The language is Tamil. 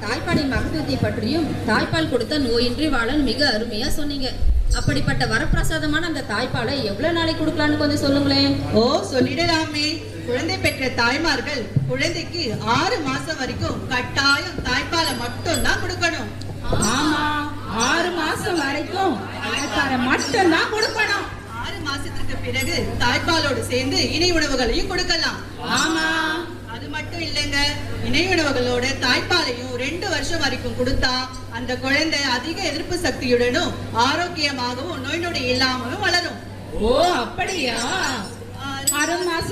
தாய்ப்பாலின் மகத்துவத்தை பற்றியும் தாய்ப்பால் கொடுத்த நோயின்றி வாழன்னு மிக அருமையா சொன்னீங்க அப்படிப்பட்ட வரப்பிரசாதமான அந்த தாய்ப்பாலை எவ்வளவு நாளைக்கு கொடுக்கலான்னு கொஞ்சம் சொல்லுங்களேன் ஓ சொல்லிடலாமே குழந்தை பெற்ற தாய்மார்கள் குழந்தைக்கு ஆறு மாசம் வரைக்கும் கட்டாயம் தாய்ப்பாலை மட்டும் தான் கொடுக்கணும் ஆமா ஆறு மாசம் வரைக்கும் தாய்ப்பாலை மட்டும் தான் கொடுக்கணும் ஆறு மாசத்துக்கு பிறகு தாய்ப்பாலோடு சேர்ந்து இணை உணவுகளையும் கொடுக்கலாம் ஆமா அது மட்டும் இல்லைங்க இணை உணவுகளோட தாய்ப்பாலையும் ரெண்டு வருஷம் வரைக்கும் கொடுத்தா அந்த குழந்தை அதிக எதிர்ப்பு சக்தியுடனும் ஆரோக்கியமாகவும் நோய் நொடி இல்லாமலும் வளரும் ஓ அப்படியா ஆறு ஆறு மாசம்